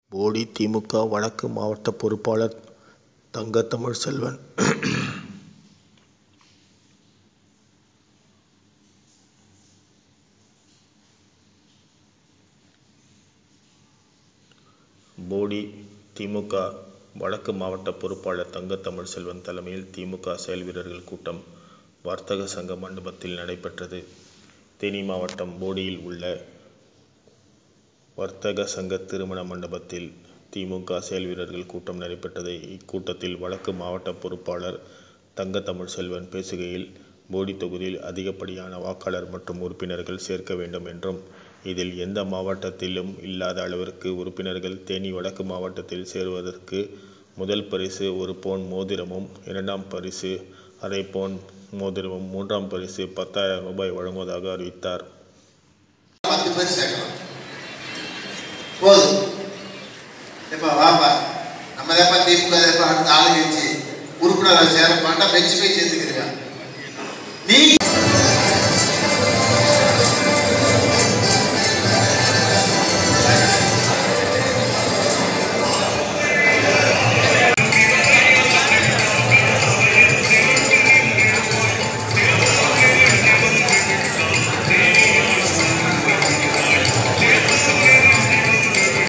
போடி திமுக வடக்கு மாவட்ட பொறுப்பாளர் தங்கத்தமிழ்செல்வன் போடி திமுக வடக்கு மாவட்ட பொறுப்பாளர் தங்கத்தமிழ்செல்வன் தலைமையில் திமுக செயல்வீரர்கள் கூட்டம் வர்த்தக சங்க மண்டபத்தில் நடைபெற்றது. தேனி மாவட்டம் போடியில் உள்ள வர்த்தக சங்க திருமண மண்டபத்தில் திமுக செயல்வீரர்கள் கூட்டம் நடைபெற்றது. இக்கூட்டத்தில் வடக்கு மாவட்ட பொறுப்பாளர் தங்கத்தமிழ்செல்வன் பேசுகையில், போடி தொகுதியில் அதிகப்படியான வாக்காளர் மற்றும் உறுப்பினர்கள் சேர்க்க வேண்டும் என்றும், இதில் எந்த மாவட்டத்திலும் இல்லாத அளவிற்கு உறுப்பினர்கள் தேனி வடக்கு மாவட்டத்தில் சேருவதற்கு முதல் பரிசு ஒரு பவுன் மோதிரமும், இரண்டாம் பரிசு அரை பவுன் மோதிரமும், மூன்றாம் பரிசு பத்தாயிரம் ரூபாய் வழங்குவதாக அறிவித்தார். பத்து பேர் சேர்க்கலாம் போதும் எப்பா வாப்பா நம்ம தான்ப்பா திமுக தான்ப்பா அடுத்த ஆளுங்கட்சி உறுப்பினராக சேரப்பாண்டா பெஞ்சு போய் சேர்த்துக்கிறீங்க